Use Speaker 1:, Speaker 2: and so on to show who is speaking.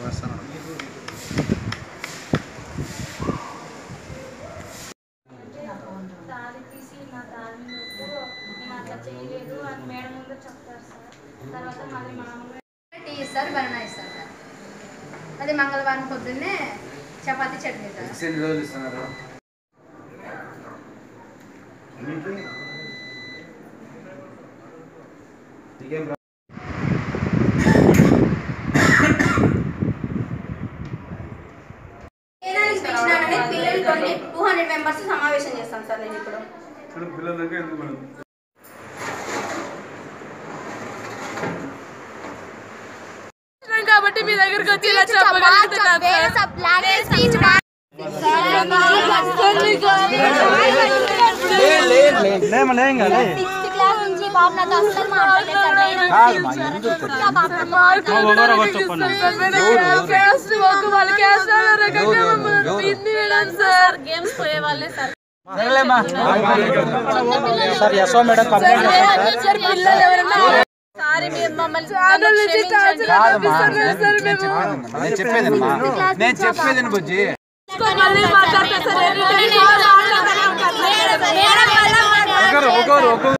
Speaker 1: వస్తాను
Speaker 2: తాళి తీసి నా తాళి నొప్పు నేను అట్లా చేయలేదు అని మేడం ముందు చెప్తారు సార్ తర్వాత మళ్ళీ మామూలుగా
Speaker 3: టీ ఇస్తారు బనానా ఇస్తారు సార్ అది మంగళవారం పొద్దున్నే చపాతీ చట్నీ సార్
Speaker 1: ఎన్ని రోజులు ఇస్తున్నారు నీకేం రా-
Speaker 4: ఏనానికి పిలిచినానని పిల్లలు కొన్ని టూ హండ్రెడ్ మెంబర్స్ సమావేశం చేస్తాం సార్ నేను ఇప్పుడు
Speaker 5: పిల్లల దగ్గర ఎందుకు మేడం
Speaker 6: కాబట్టి మీ దగ్గరికి వచ్చి ఇలా చెప్పగలుగుతున్నాను సార్.
Speaker 2: సిక్స్త్ క్లాస్ నుంచి బాబు నాతో అస్సలు మాట్లాడలేదు సార్ మేడం
Speaker 6: మార్కులు కూడా తగ్గిస్తారు సార్. మేడం, క్యాస్ట్ ఒక వాళ్ళ క్యాస్ట్ వాళ్ళ రకంగా మమ్మల్ని పిన్ని వేయడం సార్ గేమ్స్ పోయే వాళ్ళే సార్
Speaker 7: సార్ యశో మేడం కంప్లైంట్ చేశారు
Speaker 6: సార్ పిల్లలు ఎవరన్నా సారీ మీరు మమ్మల్ని ఛానల్ నుంచి టార్చర్ పంపిస్తున్నారు సార్ మేము
Speaker 1: నేను చెప్పేదమ్మా నేను చెప్పేది బుజ్జి
Speaker 6: మళ్ళీ మాట్లాడతా సార్ ఎనీ టైం మాట్లాడతానే ఉంటాను.
Speaker 1: ఒకరు ఒకరు ఒకరు